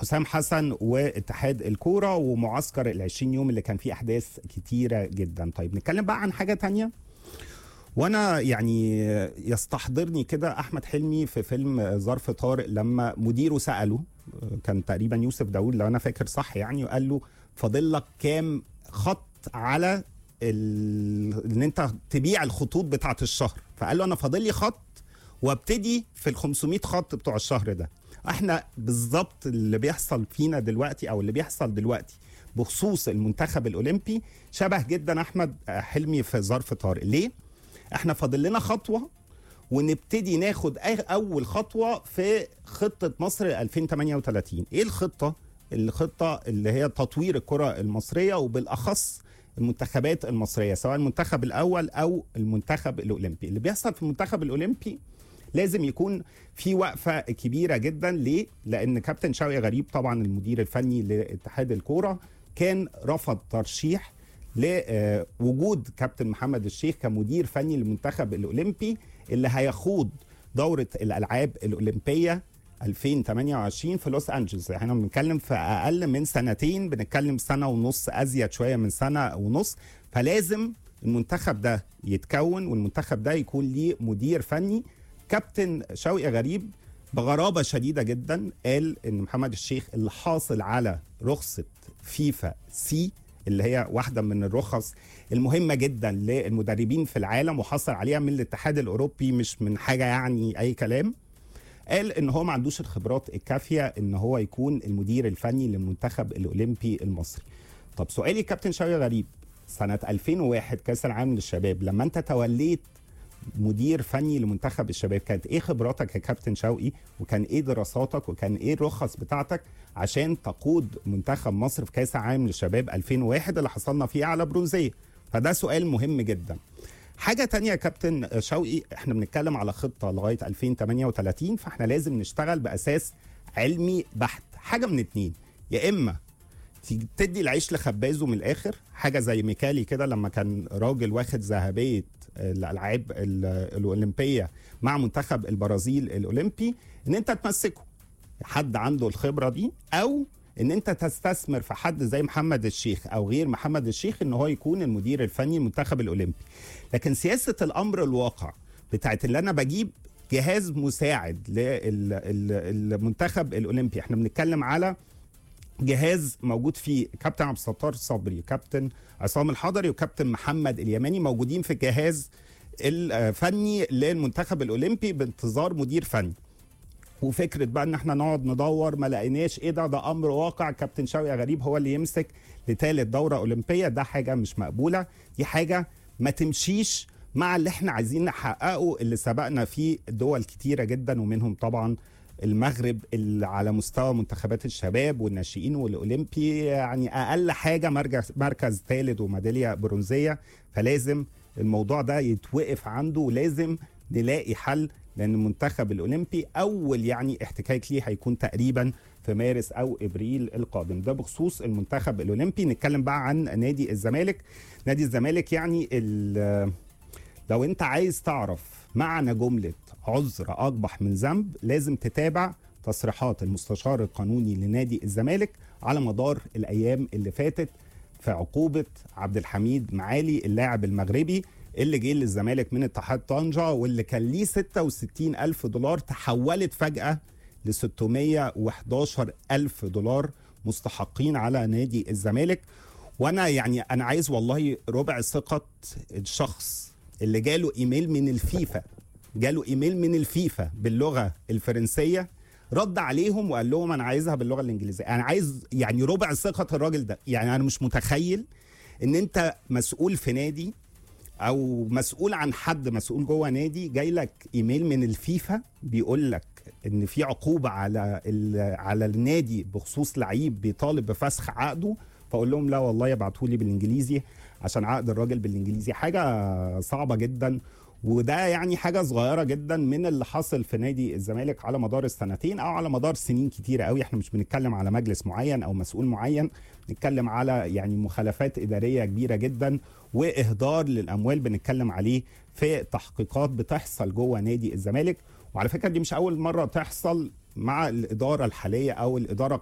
حسام حسن واتحاد الكوره ومعسكر ال 20 يوم اللي كان فيه احداث كتيره جدا طيب نتكلم بقى عن حاجه تانية وانا يعني يستحضرني كده احمد حلمي في فيلم ظرف طارق لما مديره ساله كان تقريبا يوسف داوود لو انا فاكر صح يعني وقال له فاضل لك كام خط على ال... ان انت تبيع الخطوط بتاعه الشهر فقال له انا فاضل لي خط وابتدي في ال 500 خط بتوع الشهر ده احنا بالظبط اللي بيحصل فينا دلوقتي او اللي بيحصل دلوقتي بخصوص المنتخب الاولمبي شبه جدا احمد حلمي في ظرف طارق ليه احنا فاضل لنا خطوه ونبتدي ناخد اول خطوه في خطه مصر 2038 ايه الخطه الخطه اللي هي تطوير الكره المصريه وبالاخص المنتخبات المصريه سواء المنتخب الاول او المنتخب الاولمبي اللي بيحصل في المنتخب الاولمبي لازم يكون في وقفه كبيره جدا ليه لان كابتن شوقي غريب طبعا المدير الفني لاتحاد الكوره كان رفض ترشيح لوجود كابتن محمد الشيخ كمدير فني للمنتخب الاولمبي اللي هيخوض دوره الالعاب الاولمبيه 2028 في لوس انجلوس احنا بنتكلم في اقل من سنتين بنتكلم سنه ونص ازيد شويه من سنه ونص فلازم المنتخب ده يتكون والمنتخب ده يكون ليه مدير فني كابتن شوقي غريب بغرابه شديده جدا قال ان محمد الشيخ اللي حاصل على رخصه فيفا سي اللي هي واحده من الرخص المهمه جدا للمدربين في العالم وحصل عليها من الاتحاد الاوروبي مش من حاجه يعني اي كلام قال ان هو ما عندوش الخبرات الكافيه ان هو يكون المدير الفني للمنتخب الاولمبي المصري طب سؤالي كابتن شوقي غريب سنه 2001 كاس العالم للشباب لما انت توليت مدير فني لمنتخب الشباب كانت ايه خبراتك يا كابتن شوقي وكان ايه دراساتك وكان ايه الرخص بتاعتك عشان تقود منتخب مصر في كاس العالم للشباب 2001 اللي حصلنا فيه على برونزيه فده سؤال مهم جدا حاجة تانية يا كابتن شوقي احنا بنتكلم على خطة لغاية 2038 فاحنا لازم نشتغل بأساس علمي بحت حاجة من اتنين يا إما تدي العيش لخبازه من الآخر حاجة زي ميكالي كده لما كان راجل واخد ذهبية الألعاب الأولمبية مع منتخب البرازيل الأولمبي إن أنت تمسكه حد عنده الخبرة دي أو ان انت تستثمر في حد زي محمد الشيخ او غير محمد الشيخ ان هو يكون المدير الفني المنتخب الاولمبي لكن سياسه الامر الواقع بتاعت اللي انا بجيب جهاز مساعد للمنتخب الاولمبي احنا بنتكلم على جهاز موجود فيه كابتن عبد الستار صبري كابتن عصام الحضري وكابتن محمد اليماني موجودين في الجهاز الفني للمنتخب الاولمبي بانتظار مدير فني وفكره بقى ان احنا نقعد ندور ما لقيناش ايه ده ده امر واقع كابتن شوقي غريب هو اللي يمسك لثالث دوره اولمبيه ده حاجه مش مقبوله دي حاجه ما تمشيش مع اللي احنا عايزين نحققه اللي سبقنا فيه دول كتيره جدا ومنهم طبعا المغرب اللي على مستوى منتخبات الشباب والناشئين والاولمبي يعني اقل حاجه مركز مركز ثالث وميداليه برونزيه فلازم الموضوع ده يتوقف عنده ولازم نلاقي حل لان المنتخب الاولمبي اول يعني احتكاك ليه هيكون تقريبا في مارس او ابريل القادم ده بخصوص المنتخب الاولمبي نتكلم بقى عن نادي الزمالك نادي الزمالك يعني لو انت عايز تعرف معنى جمله عذر اقبح من ذنب لازم تتابع تصريحات المستشار القانوني لنادي الزمالك على مدار الايام اللي فاتت في عقوبه عبد الحميد معالي اللاعب المغربي اللي جه للزمالك من اتحاد طنجة واللي كان ليه 66 ألف دولار تحولت فجأة ل 611 ألف دولار مستحقين على نادي الزمالك وأنا يعني أنا عايز والله ربع ثقة الشخص اللي جاله إيميل من الفيفا جاله إيميل من الفيفا باللغة الفرنسية رد عليهم وقال لهم أنا عايزها باللغة الإنجليزية أنا عايز يعني ربع ثقة الراجل ده يعني أنا مش متخيل إن أنت مسؤول في نادي او مسؤول عن حد مسؤول جوه نادي جاي لك ايميل من الفيفا بيقول لك ان في عقوبه على على النادي بخصوص لعيب بيطالب بفسخ عقده فاقول لهم لا والله ابعتوا لي بالانجليزي عشان عقد الراجل بالانجليزي حاجه صعبه جدا وده يعني حاجه صغيره جدا من اللي حصل في نادي الزمالك على مدار السنتين او على مدار سنين كتيره قوي احنا مش بنتكلم على مجلس معين او مسؤول معين بنتكلم على يعني مخالفات اداريه كبيره جدا واهدار للاموال بنتكلم عليه في تحقيقات بتحصل جوه نادي الزمالك وعلى فكره دي مش اول مره تحصل مع الاداره الحاليه او الاداره